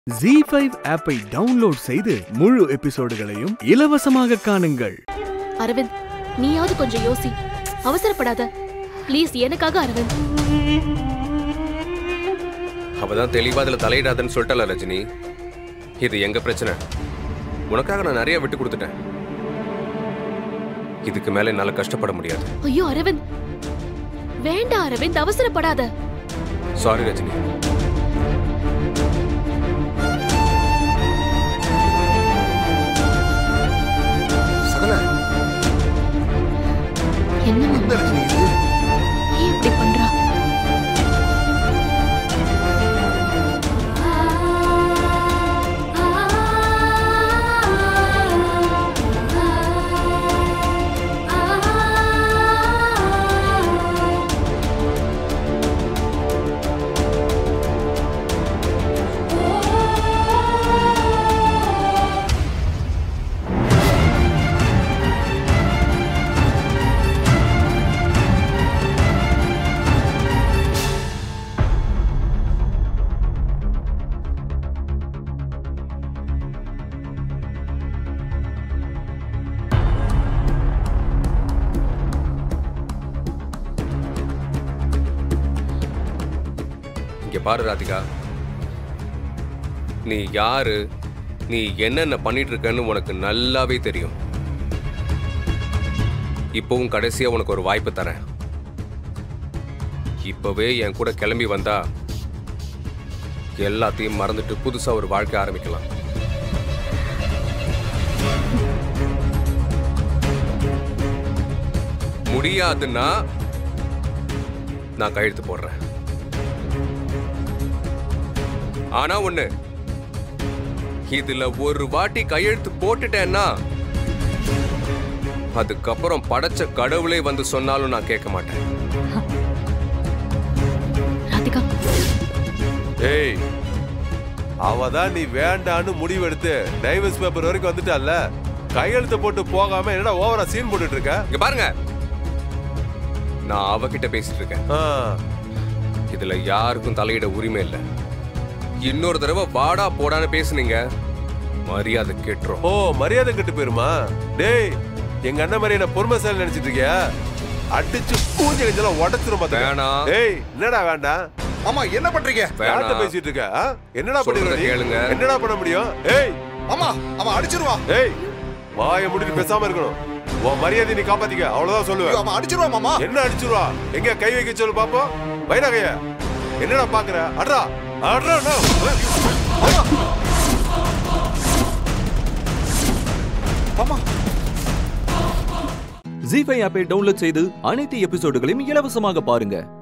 G five ஆப்பை download செய்து முழு எபிசோடுகளையும் இலவசமாக காணுங்கள் அரவிந்த் நீயாவது கொஞ்சம் யோசி அவசரப்படாத ப்ளீஸ் எனக்காக அரவிந்த் அவ தான் தெளிவா அதுல தலையிடாதன்னு சொல்லிட்டல ரஜினி இது எங்க பிரச்சனை உனக்காக நான் நிறைய விட்டு கொடுத்துட்டேன் இதுக்கு மேல என்னால கஷ்டப்பட முடியாது ஐயோ அரவிந்த் வேண்டாம் அரவிந்த் அவசரப்படாத சாரி ரஜினி சகல என்ன மாமா? என்ன ரஜினி இது ஏன் இப்படி பண்றா இங்க பாரு ராதிகா நீ யாரு நீ என்னென்ன பண்ணிட்டு இருக்கன்னு உனக்கு நல்லாவே தெரியும் இப்பவும் கடைசியா உனக்கு ஒரு வாய்ப்பு தரேன் இப்பவே என் கூட கிளம்பி வந்தா எல்லாத்தையும் மறந்துட்டு புதுசா ஒரு வாழ்க்கை ஆரம்பிக்கலாம் முடியாதுன்னா நான் கையெழுத்து போடுறேன் ஆனா ஒண்ணு இதுல ஒரு வாட்டி கையெழுத்து போட்டுட்டேன்னா அதுக்கப்புறம் படைச்ச கடவுளே வந்து சொன்னாலும் நான் கேட்க மாட்டேன் ராதிகா ஏய் அவ தான் நீ வேண்டான்னு முடிவெடுத்து டைவர்ஸ் பேப்பர் வரைக்கும் வந்துட்டால கையெழுத்து போட்டு போகாம என்னடா ஓவரா சீன் போட்டுட்டு இருக்க இங்க பாருங்க நான் அவகிட்ட பேசிட்டு இருக்கேன் ஆ, இதுல யாருக்கும் தலையிட உரிமை இல்லை இன்னொரு தடவை வாடா போடான்னு பேசுனீங்க மரியாதை கேட்டுரும் ஓ மரியாதை கெட்டு போயிருமா டேய் எங்க அண்ணன் மாதிரி என்ன பொறுமைசாலி நினைச்சிட்டு இருக்கியா அடிச்சு பூஞ்சை கஞ்செல்லாம் உடச்சிரும் பாத்துக்க. வேணாம். ஏய் என்னடா வேண்டாம் ஆமா என்ன பண்றீங்க யார்கிட்ட வேணாம் பேசிட்டு இருக்க ஆ? என்னடா சொல்றத பண்ணுவ நீ? கேளுங்க. என்னடா பண்ண முடியும் ஏய் ஆமா அவன் அடிச்சிருவான் ஏய் வாயை முடிட்டு பேசாம இருக்கணும் உன் மரியாதை நீ காப்பாத்திக்க அவ்வளவுதான் ஐயோ, சொல்லுவேன் அவன் அடிச்சிருவான் மாமா என்ன அடிச்சிருவா எங்க கை வைக்க சொல்லு பாப்போம் வைராகைய என்னடா பாக்குற அட்ரா அட்ரா அண்ணா. ஆமா ஜி ஃபைவ் ஆப்பை டவுன்லோட் செய்து அனைத்து எபிசோடுகளையும் இலவசமாக பாருங்க